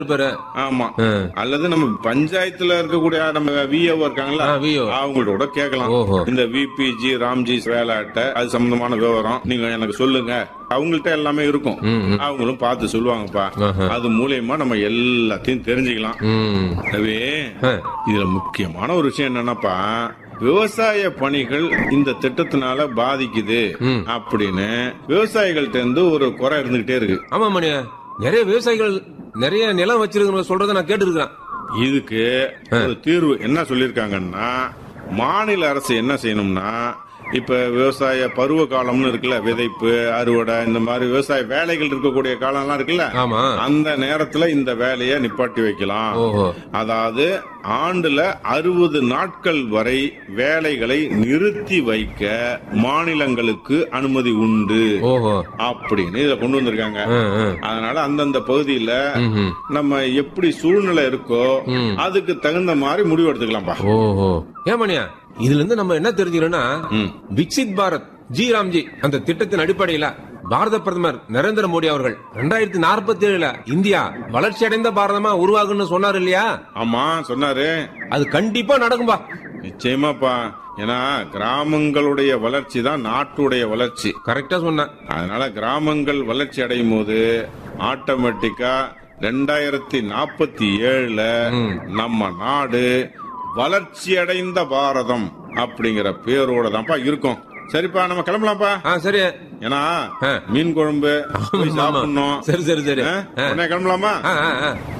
இருப்பாரு ஆமா ஆ. அல்லது நம்ம பஞ்சாயத்துல இருக்கக்கூடிய நம்ம விஓ இருக்காங்கல்ல ஆ, VO. அவங்கள்ட்ட கூட கேட்கலாம் ஓஹோ. இந்த விபிஜி ராம்ஜி வேலை அட்டை அது சம்பந்தமான விவரம் நீங்க எனக்கு சொல்லுங்க அவங்கள்ட்ட எல்லாமே இருக்கும் ம், ம். அவங்களும் பார்த்து சொல்லுவாங்கப்பா ஆஹா. அது மூலியமா நம்ம எல்லாத்தையும் தெரிஞ்சுக்கலாம் ம் எனவே ஆ. இதுல முக்கியமான ஒரு விஷயம் என்னன்னாப்பா விவசாய பணிகள் இந்த திட்டத்தினால பாதிக்குது ம். அப்படின்னு விவசாயிகள்ட்ட இருந்து ஒரு குறை இருந்துகிட்டே இருக்கு ஆமா மணியா நிறைய விவசாயிகள் நிறைய நிலம் வச்சிருக்க சொல்றதை நான் கேட்டிருக்கிறேன் இதுக்கு ஒரு தீர்வு என்ன சொல்லிருக்காங்கன்னா மாநில அரசு என்ன செய்யணும்னா இப்ப விவசாய பருவ காலம்னு இருக்குல்ல விதைப்பு அறுவடை இந்த மாதிரி விவசாய வேலைகள் இருக்கக்கூடிய காலம்லாம் இருக்குல்ல ஆமா அந்த நேரத்துல இந்த வேலையை நிப்பாட்டி வைக்கலாம் ஓஹோ அதாவது ஆண்டுல அறுபது நாட்கள் வரை வேலைகளை நிறுத்தி வைக்க மாநிலங்களுக்கு அனுமதி உண்டு ஓஹோ அப்படின்னு இதுல கொண்டு வந்திருக்காங்க ஆ, ஆ. அதனால அந்தந்த பகுதியில ம்ஹும். நம்ம எப்படி சூழ்நிலை இருக்கோ ம். அதுக்கு தகுந்த மாதிரி முடிவு எடுத்துக்கலாம்ப்பா ஓஹோ ஏன் மணியா இதுல இருந்து நம்ம என்ன தெரிஞ்சுக்கிறோம்னா ம். விக்சித் பாரத் ஜி ராம்ஜி அந்த திட்டத்தின் அடிப்படையில பாரத பிரதமர் நரேந்திர மோடி அவர்கள் ரெண்டாயிரத்தி நாற்பத்தி ஏழுல இந்தியா வளர்ச்சி அடைந்த பாரதமா உருவாகும்னு சொன்னார் இல்லையா ஆமா சொன்னாரு அது கண்டிப்பா நடக்கும்பா நிச்சயமாப்பா ஏன்னா கிராமங்களுடைய வளர்ச்சி தான் நாட்டுடைய வளர்ச்சி கரெக்டா சொன்ன அதனால கிராமங்கள் வளர்ச்சி அடையும் போது ஆட்டோமேட்டிக்கா ரெண்டாயிரத்தி நாற்பத்தி ஏழுல ம். நம்ம நாடு வளர்ச்சி அடைந்த பாரதம் அப்படிங்கிற பேரோட தான்ப்பா இருக்கும் சரிப்பா நம்ம கிளம்பலாம்ப்பா ஆ சரி ஏன்னா ஆ. மீன் குழம்பு போய் ஆமா. சாப்பிடணும் சரி சரி சரி ஆ? ஆ. உடனே கிளம்பலாமா ஆ, ஆ, ஆ.